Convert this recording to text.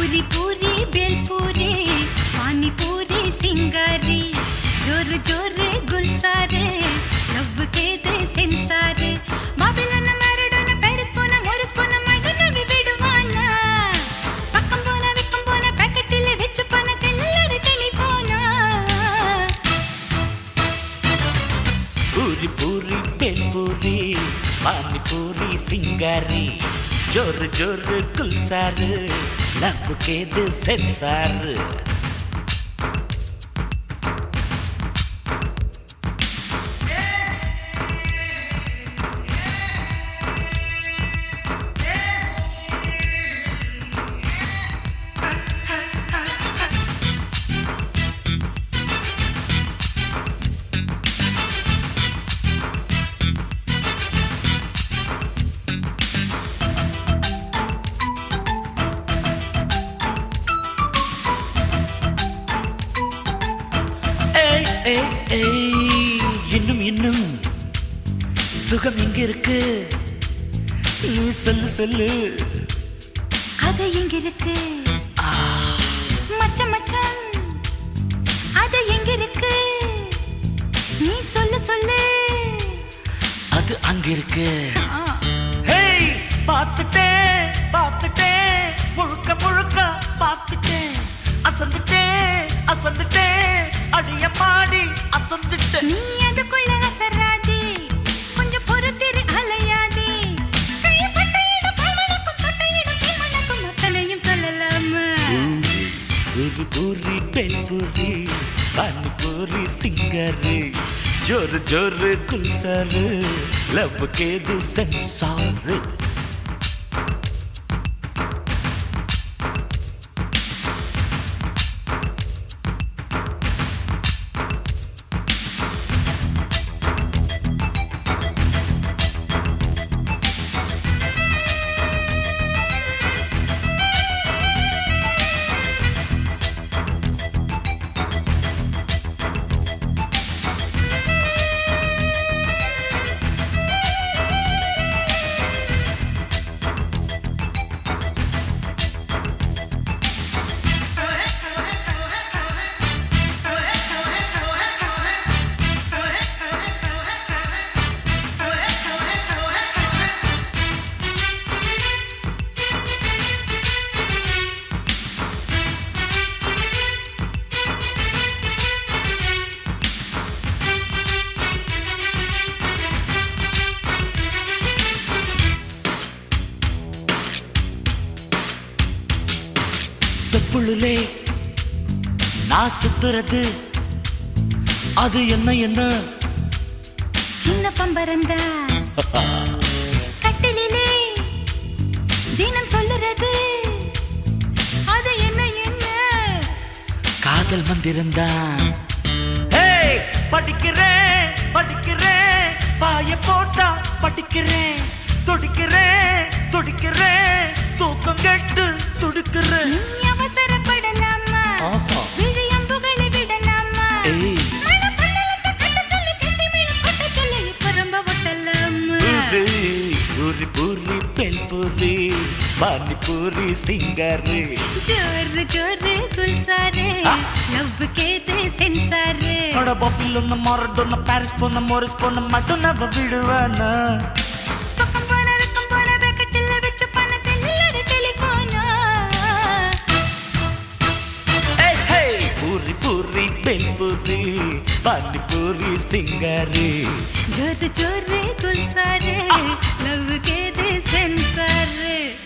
पूरी पूरी बेलपूरी पानी पूरी सिंगारी जोर जोर गुलसारे लव के दे सेंसारे பாபிலோன மரடோன பாரிஸ் போன மோரிஸ் போன மடன விடுவானா பக்கம் போன விக்கம் போன பாக்கெட்டில் வெச்சு போன செல்லுலர் டெலிஃபோனா பூரி பூரி பெல்பூரி பானிபூரி சிங்காரி ஜோரு ஜோரு குல்சாரு லவ்வுக்கேது சென்சாரு ஏய் ஏய் ஏய் இன்னும் இன்னும் சுகம் எங்க இருக்கு நீ சொல்லு சொல்லு அது எங்க இருக்கு மச்சம் மச்சம் அது எங்க இருக்கு நீ சொல்லு சொல்லு அது அங்க இருக்கு ஆ, ஹேய் பார்த்துட்டேன் பார்த்துட்டேன் முழுக்க முழுக்க பார்த்துட்டேன் அசந்துட்டேன் அசந்துட்டேன் அடிய பாடி அசந்துட்டேன் நீ அதுக்குள்ள அசராதே கொஞ்சம் பொறுத்திரு அலையாதே கைப்பட்ட இடம் பல்மணக்கும் பட்ட இடம் தீமணக்கும் அத்தனையும் சொல்லலாமா பூரி பூரி பெல்பூரி பானிபூரி சிங்கரு ஜோரு ஜோரு குல்சாரு லவ் கேது சென்சாரு தொப்புளுலே நான் சுத்துறது அது என்ன என்ன சின்ன பம்பரந்தா கட்டிலே தினம் சொல்லுறது அது என்ன என்ன காதல் மந்திரம்தான் ஏய், படிக்கிறேன் படிக்கிறேன் பாய போட்டா படிக்கிறேன் துடிக்கிறேன் துடிக்கிறேன் தூக்கம் கெட்டு துடிக்கிறேன் நீ அவசரப்படலாமா ஆஹா. விழியம்புகளை விடலாமா ஏய் மனப்பள்ளலத்தை கட்டத்துள்ளி கட்டி மேலும் கொட்டச் சொல்லி இப்ப ரொம்ப ஒட்டலாமா பூரி பூரி பூரி பெல் பூரி பானிபூரி சிங்காரு ஜோரு ஜோரு குல்சாரே ஆ. லவ் கேது சென்சாரு அட பப்பில் ஒன்று மரடொன்னு பாரிஸ் போன மோரிஸ் போன மட்டும் நம்ம விடுவானா பக்கம் போன வெக்கம் போன பேக்கெட்டில் வச்சு பண்ண செல்லுலர் டெலிஃபோனா ஏய் ஹேய் பூரி பூரி பெல் பூரி பானிபூரி சிங்காரு ஜோரு ஜோரு குல்சாரே லவ் கேது சென்சாரு